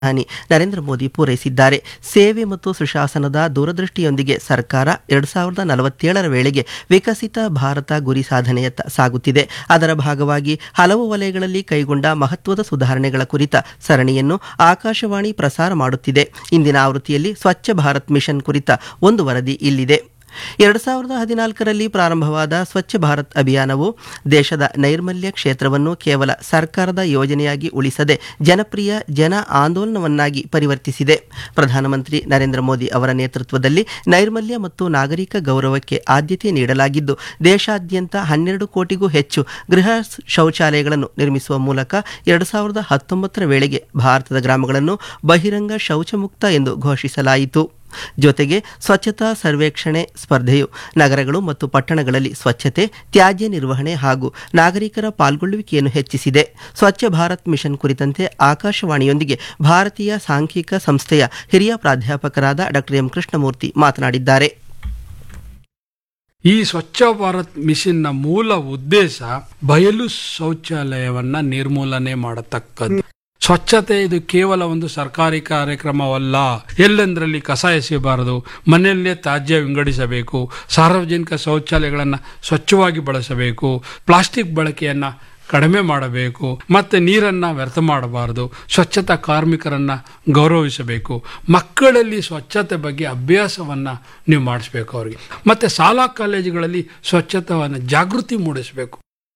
ಪ್ರಧಾನಿ ನರೇಂದ್ರ ಮೋದಿ ಪೂರೈಸಿದ್ದಾರೆ ಸೇವೆ ಮತ್ತು ಸುಶಾಸನದ ದೂರದೃಷ್ಟಿಯೊಂದಿಗೆ ಸರ್ಕಾರ ಎರಡು ಸಾವಿರದ ನಲವತ್ತೇಳರ ವೇಳೆಗೆ ವಿಕಸಿತ ಭಾರತ ಗುರಿ ಸಾಧನೆಯತ್ತ ಸಾಗುತ್ತಿದೆ ಅದರ ಭಾಗವಾಗಿ ಹಲವು ವಲಯಗಳಲ್ಲಿ ಕೈಗೊಂಡ ಮಹತ್ವದ ಸುಧಾರಣೆಗಳ ಕುರಿತ ಸರಣಿಯನ್ನು ಆಕಾಶವಾಣಿ ಪ್ರಸಾರ ಮಾಡುತ್ತಿದೆ ಇಂದಿನ ಆವೃತ್ತಿಯಲ್ಲಿ ಸ್ವಚ್ಛ ಭಾರತ್ ಮಿಷನ್ ಕುರಿತ ಒಂದು ವರದಿ ಇಲ್ಲಿದೆ ಎರಡು ಸಾವಿರದ ಹದಿನಾಲ್ಕರಲ್ಲಿ ಪ್ರಾರಂಭವಾದ ಸ್ವಚ್ಛ ಭಾರತ್ ಅಭಿಯಾನವು ದೇಶದ ನೈರ್ಮಲ್ಯ ಕ್ಷೇತ್ರವನ್ನು ಕೇವಲ ಸರ್ಕಾರದ ಯೋಜನೆಯಾಗಿ ಉಳಿಸದೆ ಜನಪ್ರಿಯ ಜನ ಆಂದೋಲನವನ್ನಾಗಿ ಪರಿವರ್ತಿಸಿದೆ ಪ್ರಧಾನಮಂತ್ರಿ ನರೇಂದ್ರ ಮೋದಿ ಅವರ ನೇತೃತ್ವದಲ್ಲಿ ನೈರ್ಮಲ್ಯ ಮತ್ತು ನಾಗರಿಕ ಗೌರವಕ್ಕೆ ಆದ್ಯತೆ ನೀಡಲಾಗಿದ್ದು ದೇಶಾದ್ಯಂತ ಹನ್ನೆರಡು ಕೋಟಿಗೂ ಹೆಚ್ಚು ಗೃಹ ಶೌಚಾಲಯಗಳನ್ನು ನಿರ್ಮಿಸುವ ಮೂಲಕ ಎರಡು ಸಾವಿರದ ಹತ್ತೊಂಬತ್ತರ ವೇಳೆಗೆ ಭಾರತದ ಗ್ರಾಮಗಳನ್ನು ಬಹಿರಂಗ ಶೌಚಮುಕ್ತ ಎಂದು ಘೋಷಿಸಲಾಯಿತು ಜೊತೆಗೆ ಸ್ವಚ್ಛತಾ ಸರ್ವೇಕ್ಷಣೆ ಸ್ಪರ್ಧೆಯು ನಗರಗಳು ಮತ್ತು ಪಟ್ಟಣಗಳಲ್ಲಿ ಸ್ವಚ್ಛತೆ ತ್ಯಾಜ್ಯ ನಿರ್ವಹಣೆ ಹಾಗೂ ನಾಗರಿಕರ ಪಾಲ್ಗೊಳ್ಳುವಿಕೆಯನ್ನು ಹೆಚ್ಚಿಸಿದೆ ಸ್ವಚ್ಛ ಭಾರತ್ ಮಿಷನ್ ಕುರಿತಂತೆ ಆಕಾಶವಾಣಿಯೊಂದಿಗೆ ಭಾರತೀಯ ಸಾಂಖ್ಯಿಕ ಸಂಸ್ಥೆಯ ಹಿರಿಯ ಪ್ರಾಧ್ಯಾಪಕರಾದ ಡಾಕ್ಟರ್ ಎಂ ಕೃಷ್ಣಮೂರ್ತಿ ಮಾತನಾಡಿದ್ದಾರೆ ಈ ಸ್ವಚ್ಛ ಭಾರತ್ ಮಿಷನ್ನ ಮೂಲ ಉದ್ದೇಶ ಬಯಲು ಶೌಚಾಲಯವನ್ನ ನಿರ್ಮೂಲನೆ ಮಾಡತಕ್ಕದ್ದು ಸ್ವಚ್ಛತೆ ಇದು ಕೇವಲ ಒಂದು ಸರ್ಕಾರಿ ಕಾರ್ಯಕ್ರಮವಲ್ಲ ಎಲ್ಲೆಂದರಲ್ಲಿ ಕಸ ಎಸೆಯಬಾರದು ಮನೆಯಲ್ಲೇ ತ್ಯಾಜ್ಯ ವಿಂಗಡಿಸಬೇಕು ಸಾರ್ವಜನಿಕ ಶೌಚಾಲಯಗಳನ್ನು ಸ್ವಚ್ಛವಾಗಿ ಬಳಸಬೇಕು ಪ್ಲಾಸ್ಟಿಕ್ ಬಳಕೆಯನ್ನ ಕಡಿಮೆ ಮಾಡಬೇಕು ಮತ್ತೆ ನೀರನ್ನ ವ್ಯರ್ಥ ಮಾಡಬಾರದು ಸ್ವಚ್ಛತಾ ಕಾರ್ಮಿಕರನ್ನ ಗೌರವಿಸಬೇಕು ಮಕ್ಕಳಲ್ಲಿ ಸ್ವಚ್ಛತೆ ಬಗ್ಗೆ ಅಭ್ಯಾಸವನ್ನ ನೀವು ಮಾಡಿಸ್ಬೇಕು ಅವರಿಗೆ ಮತ್ತೆ ಶಾಲಾ ಕಾಲೇಜುಗಳಲ್ಲಿ ಸ್ವಚ್ಛತವನ್ನು ಜಾಗೃತಿ ಮೂಡಿಸಬೇಕು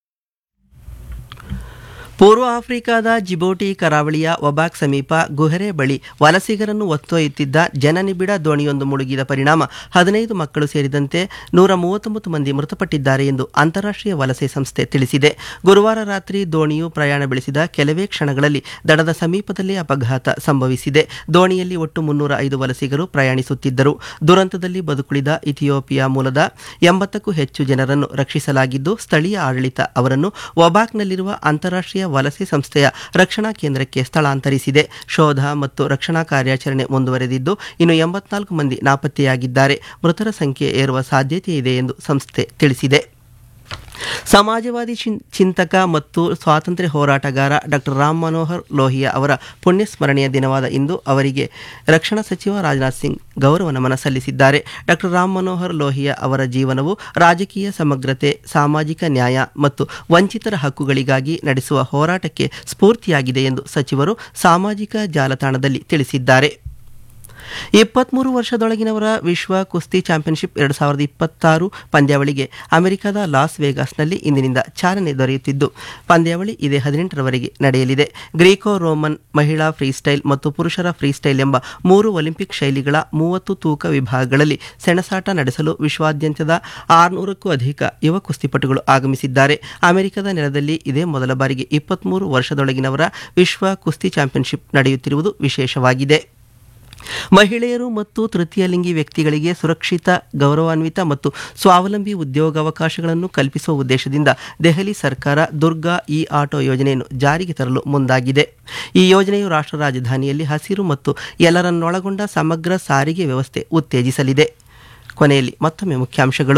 ಪೂರ್ವ ಆಫ್ರಿಕಾದ ಜಿಬೋಟಿ ಕರಾವಳಿಯ ವಬಾಕ್ ಸಮೀಪ ಗುಹೆರೆ ಬಳಿ ವಲಸಿಗರನ್ನು ಒತ್ತೊಯ್ಯುತ್ತಿದ್ದ ಜನನಿಬಿಡ ದೋಣಿಯೊಂದು ಮುಳುಗಿದ ಪರಿಣಾಮ ಹದಿನೈದು ಮಕ್ಕಳು ಸೇರಿದಂತೆ ನೂರ ಮೂವತ್ತೊಂಬತ್ತು ಮಂದಿ ಮೃತಪಟ್ಟಿದ್ದಾರೆ ಎಂದು ಅಂತಾರಾಷ್ಟ್ರೀಯ ವಲಸೆ ಸಂಸ್ಥೆ ತಿಳಿಸಿದೆ ಗುರುವಾರ ರಾತ್ರಿ ದೋಣಿಯು ಪ್ರಯಾಣ ಬೆಳೆಸಿದ ಕೆಲವೇ ಕ್ಷಣಗಳಲ್ಲಿ ದಡದ ಸಮೀಪದಲ್ಲೇ ಅಪಘಾತ ಸಂಭವಿಸಿದೆ ದೋಣಿಯಲ್ಲಿ ಒಟ್ಟು ಮುನ್ನೂರ ಐದು ವಲಸಿಗರು ಪ್ರಯಾಣಿಸುತ್ತಿದ್ದರು ದುರಂತದಲ್ಲಿ ಬದುಕುಳಿದ ಇಥಿಯೋಪಿಯಾ ಮೂಲದ ಎಂಬತ್ತಕ್ಕೂ ಹೆಚ್ಚು ಜನರನ್ನು ರಕ್ಷಿಸಲಾಗಿದ್ದು ಸ್ಥಳೀಯ ಆಡಳಿತ ಅವರನ್ನು ವಬಾಕ್ನಲ್ಲಿರುವ ಅಂತಾರಾಷ್ಟ್ರೀಯ ವಲಸೆ ಸಂಸ್ಥೆಯ ರಕ್ಷಣಾ ಕೇಂದ್ರಕ್ಕೆ ಸ್ಥಳಾಂತರಿಸಿದೆ ಶೋಧ ಮತ್ತು ರಕ್ಷಣಾ ಕಾರ್ಯಾಚರಣೆ ಮುಂದುವರೆದಿದ್ದು ಇನ್ನು ಎಂಬತ್ನಾಲ್ಕು ಮಂದಿ ನಾಪತ್ತೆಯಾಗಿದ್ದಾರೆ ಮೃತರ ಸಂಖ್ಯೆ ಏರುವ ಸಾಧ್ಯತೆ ಇದೆ ಎಂದು ಸಂಸ್ಥೆ ತಿಳಿಸಿದೆ ಸಮಾಜವಾದಿ ಚಿನ್- ಚಿಂತಕ ಮತ್ತು ಸ್ವಾತಂತ್ರ್ಯ ಹೋರಾಟಗಾರ ಡಾಕ್ಟರ್ ರಾಮ್ ಮನೋಹರ್ ಲೋಹಿಯಾ ಅವರ ಪುಣ್ಯಸ್ಮರಣೆಯ ದಿನವಾದ ಇಂದು ಅವರಿಗೆ ರಕ್ಷಣಾ ಸಚಿವ ರಾಜನಾಥ್ ಸಿಂಗ್ ಗೌರವ ನಮನ ಸಲ್ಲಿಸಿದ್ದಾರೆ ಡಾಕ್ಟರ್ ರಾಮ್ ಮನೋಹರ್ ಲೋಹಿಯಾ ಅವರ ಜೀವನವು ರಾಜಕೀಯ ಸಮಗ್ರತೆ ಸಾಮಾಜಿಕ ನ್ಯಾಯ ಮತ್ತು ವಂಚಿತರ ಹಕ್ಕುಗಳಿಗಾಗಿ ನಡೆಸುವ ಹೋರಾಟಕ್ಕೆ ಸ್ಫೂರ್ತಿಯಾಗಿದೆ ಎಂದು ಸಚಿವರು ಸಾಮಾಜಿಕ ಜಾಲತಾಣದಲ್ಲಿ ತಿಳಿಸಿದ್ದಾರೆ ಇಪ್ಪತ್ಮೂರು ವರ್ಷದೊಳಗಿನವರ ವಿಶ್ವ ಕುಸ್ತಿ ಚಾಂಪಿಯನ್ಶಿಪ್ ಎರಡು ಸಾವಿರದ ಇಪ್ಪತ್ತಾರು ಪಂದ್ಯಾವಳಿಗೆ ಅಮೆರಿಕದ ಲಾಸ್ ವೇಗಾಸ್ನಲ್ಲಿ ಇಂದಿನಿಂದ ಚಾಲನೆ ದೊರೆಯುತ್ತಿದ್ದು ಪಂದ್ಯಾವಳಿ ಇದೇ ಹದಿನೆಂಟರವರೆಗೆ ನಡೆಯಲಿದೆ ಗ್ರೀಕೋ ರೋಮನ್ ಮಹಿಳಾ ಫ್ರೀಸ್ಟೈಲ್ ಮತ್ತು ಪುರುಷರ ಫ್ರೀಸ್ಟೈಲ್ ಎಂಬ ಮೂರು ಒಲಿಂಪಿಕ್ ಶೈಲಿಗಳ ಮೂವತ್ತು ತೂಕ ವಿಭಾಗಗಳಲ್ಲಿ ಸೆಣಸಾಟ ನಡೆಸಲು ವಿಶ್ವಾದ್ಯಂತದ ಆರುನೂರಕ್ಕೂ ಅಧಿಕ ಯುವ ಕುಸ್ತಿಪಟುಗಳು ಆಗಮಿಸಿದ್ದಾರೆ ಅಮೆರಿಕದ ನೆಲದಲ್ಲಿ ಇದೇ ಮೊದಲ ಬಾರಿಗೆ ಇಪ್ಪತ್ಮೂರು ವರ್ಷದೊಳಗಿನವರ ವಿಶ್ವ ಕುಸ್ತಿ ಚಾಂಪಿಯನ್ಶಿಪ್ ನಡೆಯುತ್ತಿರುವುದು ವಿಶೇಷವಾಗಿದೆ ಮಹಿಳೆಯರು ಮತ್ತು ತೃತೀಯ ಲಿಂಗಿ ವ್ಯಕ್ತಿಗಳಿಗೆ ಸುರಕ್ಷಿತ ಗೌರವಾನ್ವಿತ ಮತ್ತು ಸ್ವಾವಲಂಬಿ ಉದ್ಯೋಗಾವಕಾಶಗಳನ್ನು ಕಲ್ಪಿಸುವ ಉದ್ದೇಶದಿಂದ ದೆಹಲಿ ಸರ್ಕಾರ ದುರ್ಗಾ ಇ ಆಟೋ ಯೋಜನೆಯನ್ನು ಜಾರಿಗೆ ತರಲು ಮುಂದಾಗಿದೆ ಈ ಯೋಜನೆಯು ರಾಷ್ಟ್ರ ರಾಜಧಾನಿಯಲ್ಲಿ ಹಸಿರು ಮತ್ತು ಎಲ್ಲರನ್ನೊಳಗೊಂಡ ಸಮಗ್ರ ಸಾರಿಗೆ ವ್ಯವಸ್ಥೆ ಉತ್ತೇಜಿಸಲಿದೆ ಕೊನೆಯಲ್ಲಿ ಮತ್ತೊಮ್ಮೆ ಮುಖ್ಯಾಂಶಗಳು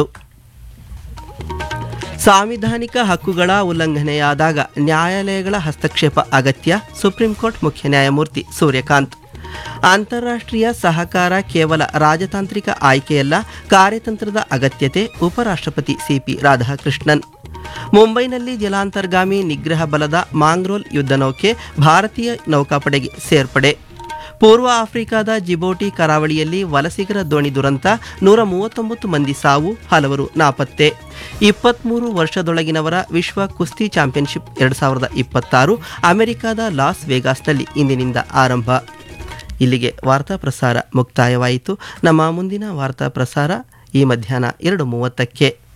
ಸಾಂವಿಧಾನಿಕ ಹಕ್ಕುಗಳ ಉಲ್ಲಂಘನೆಯಾದಾಗ ನ್ಯಾಯಾಲಯಗಳ ಹಸ್ತಕ್ಷೇಪ ಅಗತ್ಯ ಸುಪ್ರೀಂ ಕೋರ್ಟ್ ಮುಖ್ಯ ನ್ಯಾಯಮೂರ್ತಿ ಸೂರ್ಯಕಾಂತ್ ಅಂತಾರಾಷ್ಟ್ರೀಯ ಸಹಕಾರ ಕೇವಲ ರಾಜತಾಂತ್ರಿಕ ಆಯ್ಕೆಯಲ್ಲ ಕಾರ್ಯತಂತ್ರದ ಅಗತ್ಯತೆ ಉಪರಾಷ್ಟ್ರಪತಿ ಸಿಪಿ ರಾಧಾಕೃಷ್ಣನ್ ಮುಂಬೈನಲ್ಲಿ ಜಲಾಂತರ್ಗಾಮಿ ನಿಗ್ರಹ ಬಲದ ಮಾಂಗ್ರೋಲ್ ಯುದ್ಧ ನೌಕೆ ಭಾರತೀಯ ನೌಕಾಪಡೆಗೆ ಸೇರ್ಪಡೆ ಪೂರ್ವ ಆಫ್ರಿಕಾದ ಜಿಬೋಟಿ ಕರಾವಳಿಯಲ್ಲಿ ವಲಸಿಗರ ದೋಣಿ ದುರಂತ ನೂರ ಮೂವತ್ತೊಂಬತ್ತು ಮಂದಿ ಸಾವು ಹಲವರು ನಾಪತ್ತೆ ಇಪ್ಪತ್ತ್ಮೂರು ವರ್ಷದೊಳಗಿನವರ ವಿಶ್ವ ಕುಸ್ತಿ ಚಾಂಪಿಯನ್ಶಿಪ್ ಎರಡು ಸಾವಿರದ ಇಪ್ಪತ್ತಾರು ಅಮೆರಿಕದ ಲಾಸ್ ವೇಗಾಸ್ನಲ್ಲಿ ಇಂದಿನಿಂದ ಆರಂಭ ಇಲ್ಲಿಗೆ ವಾರ್ತಾ ಪ್ರಸಾರ ಮುಕ್ತಾಯವಾಯಿತು ನಮ್ಮ ಮುಂದಿನ ವಾರ್ತಾ ಪ್ರಸಾರ ಈ ಮಧ್ಯಾಹ್ನ ಎರಡು ಮೂವತ್ತಕ್ಕೆ